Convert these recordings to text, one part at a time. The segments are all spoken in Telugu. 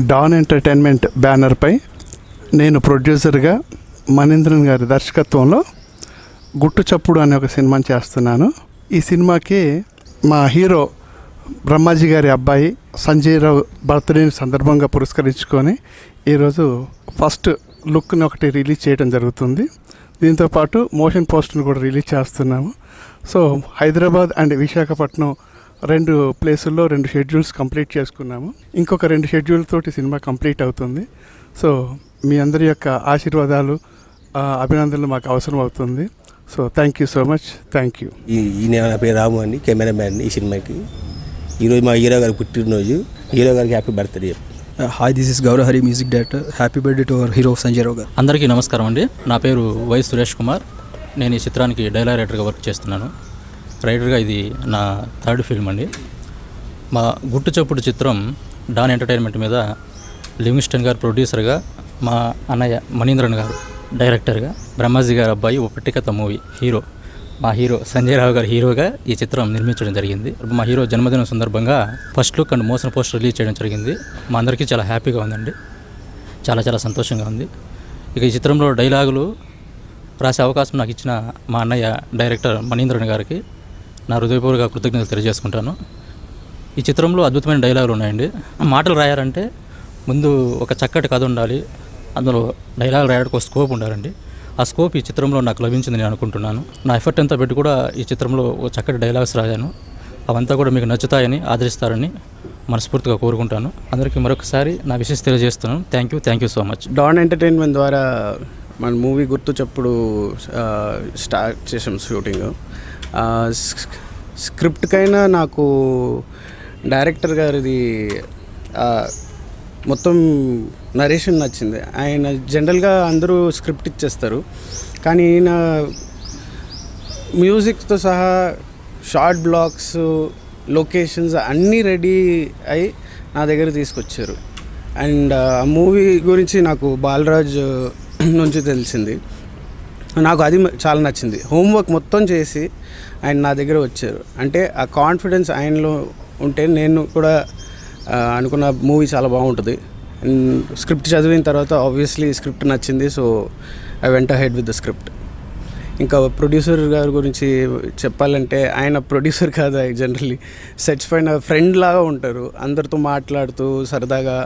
డాన్ ఎంటర్టైన్మెంట్ బ్యానర్పై నేను ప్రొడ్యూసర్గా మనీంద్రన్ గారి దర్శకత్వంలో గుట్టు చప్పుడు అనే ఒక సినిమాని చేస్తున్నాను ఈ సినిమాకి మా హీరో బ్రహ్మాజీ గారి అబ్బాయి సంజయ్ రావు బర్త్డే సందర్భంగా పురస్కరించుకొని ఈరోజు ఫస్ట్ లుక్ని ఒకటి రిలీజ్ చేయడం జరుగుతుంది దీంతోపాటు మోషన్ పోస్టర్ని కూడా రిలీజ్ చేస్తున్నాము సో హైదరాబాద్ అండ్ విశాఖపట్నం రెండు ప్లేసుల్లో రెండు షెడ్యూల్స్ కంప్లీట్ చేసుకున్నాము ఇంకొక రెండు షెడ్యూల్ తోటి సినిమా కంప్లీట్ అవుతుంది సో మీ అందరి యొక్క ఆశీర్వాదాలు ఆ, అభినందనలు మాకు అవసరం అవుతుంది so thank you so much thank you ఈ ఈయన నా పేరు రాము అండి కెమెరామ్యాన్ ఈ సినిమాకి ఈరోజు మా హీరో గారి పుట్టినరోజు హీరో గారికి happy birthday Uh, hi, this is Gaurahari, music director. Happy birthday to our hero Sanjay Rao garu. అందరికీ నమస్కారం అండి నా పేరు వై సురేష్ కుమార్ నేను ఈ చిత్రానికి డైలాగ్ రైటర్గా వర్క్ చేస్తున్నాను రైటర్గా ఇది నా థర్డ్ ఫిల్మ్ అండి మా గుట్టు చప్పుడు చిత్రం డాన్ ఎంటర్టైన్మెంట్ మీద లివింగ్స్టన్ గారు ప్రొడ్యూసర్గా మా అన్నయ్య మనీంద్రన్ గారు డైరెక్టర్గా బ్రహ్మాజీ గారు అబ్బాయి ఓ పెట్టికత మూవీ హీరో మా హీరో సంజయ్ రావు గారు హీరోగా ఈ చిత్రం నిర్మించడం జరిగింది మా హీరో జన్మదినం సందర్భంగా first look and motion poster release చేయడం జరిగింది మా అందరికీ చాలా హ్యాపీగా ఉందండి చాలా చాలా సంతోషంగా ఉంది ఇక ఈ చిత్రంలో డైలాగులు రాసే అవకాశం నాకు ఇచ్చిన మా అన్నయ్య డైరెక్టర్ మనీంద్రన్ గారికి నా హృదయపూర్వక కృతజ్ఞతలు తెలియజేసుకుంటాను ఈ చిత్రంలో అద్భుతమైన డైలాగులు ఉన్నాయండి మాటలు రాయాలంటే ముందు ఒక చక్కటి కథ ఉండాలి అందులో డైలాగ్ రాయడానికి ఒక స్కోప్ ఉండాలండి ఆ స్కోప్ ఈ చిత్రంలో నాకు లభించింది నేను అనుకుంటున్నాను నా ఎఫర్ట్ అంతా పెట్టి కూడా ఈ చిత్రంలో ఒక చక్కటి డైలాగ్స్ రాశాను అవంతా కూడా మీకు నచ్చుతాయని ఆదరిస్తారని మనస్ఫూర్తిగా కోరుకుంటాను అందరికీ మరొకసారి నా విషయం తెలియజేస్తున్నాను thank you thank you so much Don entertainment ద్వారా మన మూవీ గుర్తు చెప్పుడు ఆ, స్టార్ట్ చేసాం షూటింగ్ ఆ, స్- స్క్రిప్ట్కైనా నాకు డైరెక్టర్ గారిది ఆ, మొత్తం నరేషన్ నచ్చింది ఆయన జనరల్గా అందరూ స్క్రిప్ట్ ఇచ్చేస్తారు కానీ ఈయన మ్యూజిక్తో సహా షార్ట్ బ్లాక్స్ లొకేషన్స్ అన్నీ రెడీ అయి నా దగ్గర తీసుకొచ్చారు అండ్ ఆ మూవీ గురించి నాకు బాలరాజ్ నుంచి తెలిసింది నాకు అది మ- చాలా నచ్చింది హోంవర్క్ మొత్తం చేసి ఆయన నా దగ్గర వచ్చారు అంటే ఆ కాన్ఫిడెన్స్ ఆయనలో ఉంటే నేను కూడా ఆ, అనుకున్న మూవీ చాలా బాగుంటుంది అండ్ స్క్రిప్ట్ చదివిన తర్వాత ఆబ్వియస్లీ స్క్రిప్ట్ నచ్చింది so I went ahead with the script ఇంకా ప్రొడ్యూసర్ గారి గురించి చెప్పాలంటే ఆయన ప్రొడ్యూసర్ కాదు జనరల్లీ సెట్స్ పైన ఫ్రెండ్ లాగా ఉంటారు అందరితో మాట్లాడుతూ సరదాగా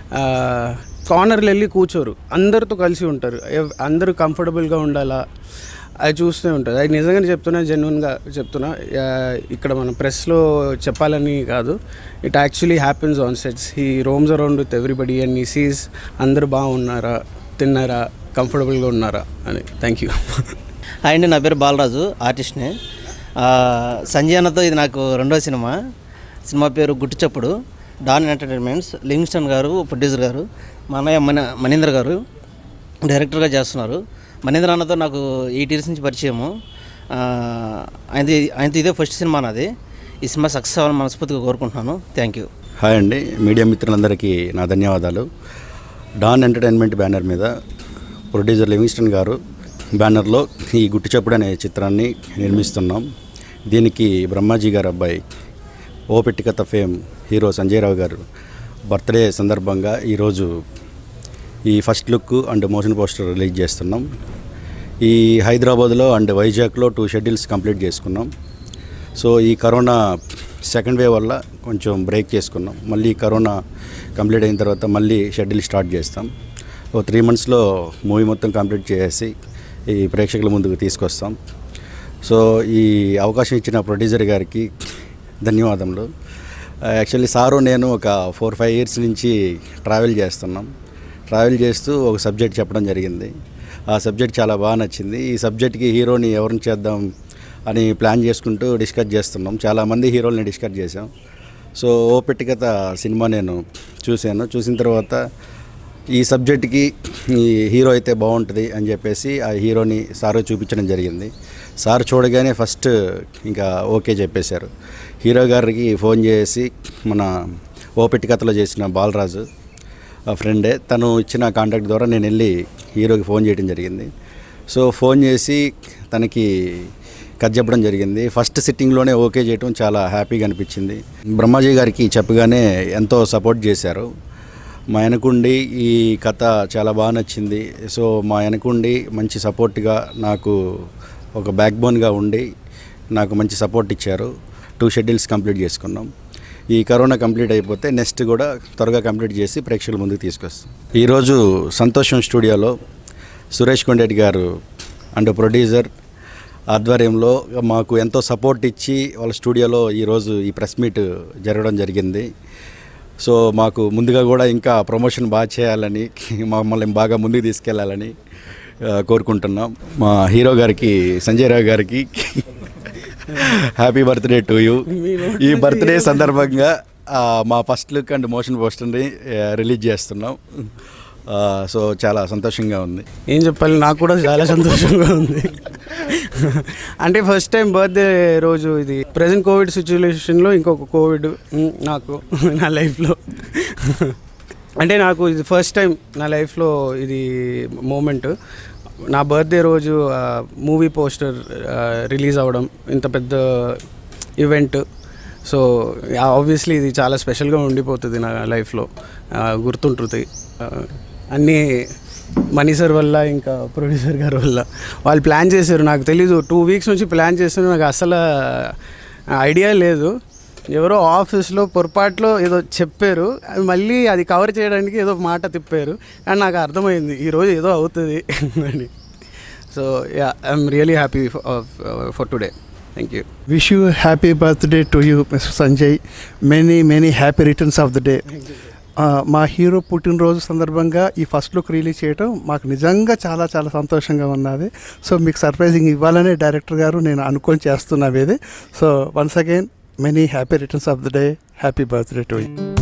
కార్నర్లు వెళ్ళి కూర్చోరు అందరితో కలిసి ఉంటారు ఎవ్- అందరూ కంఫర్టబుల్గా ఉండాలా అది చూస్తూనే ఉంటుంది అది నిజంగానే చెప్తున్నా జెన్యున్గా చెప్తున్నా ఆ, ఇక్కడ మన ప్రెస్లో చెప్పాలని కాదు it actually happens on sets he roams around with everybody and ఈ సీస్ అందరూ బాగున్నారా తిన్నారా కంఫర్టబుల్గా ఉన్నారా అని థ్యాంక్ యూ హాయ్ అండి నా పేరు బాలరాజు ఆర్టిస్ట్ని ఆ, సంజయ్ అన్నతో ఇది నాకు రెండో సినిమా సినిమా పేరు Guttu Chappudu Don entertainments Livingston garu producer garu మా అన్నయ్య మన మనీంద్ర గారు డైరెక్టర్గా చేస్తున్నారు మనీంద్ర అన్నతో నాకు ఎయిట్ ఇయర్స్ నుంచి పరిచయము ఆ, ఆయనది ఆయనతో ఇదే ఫస్ట్ సినిమా నాది ఈ సినిమా సక్సెస్ అవ్వాలని మనస్ఫూర్తిగా కోరుకుంటున్నాను థ్యాంక్ యూ హాయ్ అండి మీడియా మిత్రులందరికీ నా ధన్యవాదాలు డాన్ ఎంటర్టైన్మెంట్ బ్యానర్ మీద ప్రొడ్యూసర్ లివింగ్స్టన్ గారు బ్యానర్లో ఈ గుట్టు చప్పుడు అనే చిత్రాన్ని నిర్మిస్తున్నాం దీనికి బ్రహ్మాజీ గారు అబ్బాయి O Pittakatha fame hero Sanjay Rao garu birthday సందర్భంగా ఈరోజు ఈ first look and motion poster release చేస్తున్నాం ఈ హైదరాబాద్లో అండ్ వైజాగ్లో టూ షెడ్యూల్స్ కంప్లీట్ చేసుకున్నాం సో ఈ కరోనా సెకండ్ వేవ్ వల్ల కొంచెం బ్రేక్ చేసుకున్నాం మళ్ళీ కరోనా కంప్లీట్ అయిన తర్వాత మళ్ళీ షెడ్యూల్ స్టార్ట్ చేస్తాం ఓ త్రీ మంత్స్లో మూవీ మొత్తం కంప్లీట్ చేసి ఈ ప్రేక్షకుల ముందుకు తీసుకొస్తాం సో ఈ అవకాశం ఇచ్చిన ప్రొడ్యూసర్ గారికి ధన్యవాదములు యాక్చువల్లీ సారు నేను ఒక ఫోర్ ఫైవ్ ఇయర్స్ నుంచి ట్రావెల్ చేస్తున్నాం ట్రావెల్ చేస్తూ ఒక సబ్జెక్ట్ చెప్పడం జరిగింది ఆ సబ్జెక్ట్ చాలా బాగా నచ్చింది ఈ సబ్జెక్ట్కి హీరోని ఎవరిని చేద్దాం అని ప్లాన్ చేసుకుంటూ డిస్కస్ చేస్తున్నాం చాలామంది హీరోల్ని డిస్కస్ చేసాం సో ఓ పెట్టికత సినిమా నేను చూశాను చూసిన తర్వాత ఈ సబ్జెక్ట్కి ఈ హీరో అయితే బాగుంటుంది అని చెప్పేసి ఆ హీరోని సార్ చూపించడం జరిగింది సార్ చూడగానే ఫస్ట్ ఇంకా ఓకే చెప్పేశారు హీరో గారికి ఫోన్ చేసి మన ఓ పెట్టికథలో చేసిన బాలరాజు ఆ ఫ్రెండే తను ఇచ్చిన కాంటాక్ట్ ద్వారా నేను వెళ్ళి హీరోకి ఫోన్ చేయడం జరిగింది సో ఫోన్ చేసి తనకి కథ చెప్పడం జరిగింది ఫస్ట్ సిట్టింగ్లోనే ఓకే చేయడం చాలా హ్యాపీగా అనిపించింది బ్రహ్మాజీ గారికి చెప్పగానే ఎంతో సపోర్ట్ చేశారు మా వెనకుండి ఈ కథ చాలా బాగా నచ్చింది సో మా వెనకుండి మంచి సపోర్ట్గా నాకు ఒక బ్యాక్ బోన్గా ఉండి నాకు మంచి సపోర్ట్ ఇచ్చారు టూ షెడ్యూల్స్ కంప్లీట్ చేసుకున్నాం ఈ కరోనా కంప్లీట్ అయిపోతే నెక్స్ట్ కూడా త్వరగా కంప్లీట్ చేసి ప్రేక్షకుల ముందుకు తీసుకొస్తాం ఈరోజు సంతోషం స్టూడియోలో సురేష్ కొండేటి గారు అండ్ ప్రొడ్యూసర్ ఆధ్వర్యంలో మాకు ఎంతో సపోర్ట్ ఇచ్చి వాళ్ళ స్టూడియోలో ఈరోజు ఈ ప్రెస్ మీట్ జరగడం జరిగింది సో మాకు ముందుగా కూడా ఇంకా ప్రమోషన్ బాగా చేయాలని మమ్మల్ని బాగా ముందుకు తీసుకెళ్లాలని ఆ, కోరుకుంటున్నాం మా హీరో గారికి Sanjay Rao garu happy birthday to you ఈ బర్త్డే సందర్భంగా ఆ, మా ఫస్ట్ లుక్ అండ్ మోషన్ పోస్టర్ని రిలీజ్ చేస్తున్నాం ఆ, సో చాలా సంతోషంగా ఉంది ఏం చెప్పాలి నాకు కూడా చాలా సంతోషంగా ఉంది అంటే ఫస్ట్ టైం బర్త్డే రోజు ఇది ప్రజెంట్ కోవిడ్ సిచ్యువేషన్లో ఇంకొక కోవిడ్ ఉమ్, నాకు నా లైఫ్లో అంటే నాకు ఇది ఫస్ట్ టైం నా లైఫ్లో ఇది మూమెంట్ నా బర్త్డే రోజు మూవీ పోస్టర్ రిలీజ్ అవ్వడం ఇంత పెద్ద ఈవెంట్ సో ఆబ్వియస్లీ ఇది చాలా స్పెషల్గా ఉండిపోతుంది నా లైఫ్లో గుర్తుంటుంది ఆ, అన్నీ మనీ సార్ వల్ల ఇంకా ప్రొడ్యూసర్ గారి వల్ల వాళ్ళు ప్లాన్ చేశారు నాకు తెలీదు టూ వీక్స్ నుంచి ప్లాన్ చేస్తున్నారు నాకు అసలు ఐడియా లేదు ఎవరో ఆఫీస్లో పొరపాట్లో ఏదో చెప్పారు అది మళ్ళీ అది కవర్ చేయడానికి ఏదో మాట తిప్పారు కానీ నాకు అర్థమైంది ఈరోజు ఏదో అవుతుంది అని so yeah I'm really happy for today thank you wish you happy birthday to you mister Sanjay many many happy returns of the day మా హీరో పుట్టినరోజు సందర్భంగా ఈ ఫస్ట్ లుక్ రిలీజ్ చేయడం మాకు నిజంగా చాలా చాలా సంతోషంగా ఉన్నది సో మీకు సర్ప్రైజింగ్ ఇవ్వాలనే డైరెక్టర్ గారు నేను అనుకొని చేస్తున్నది so once again many happy returns of the day happy birthday to you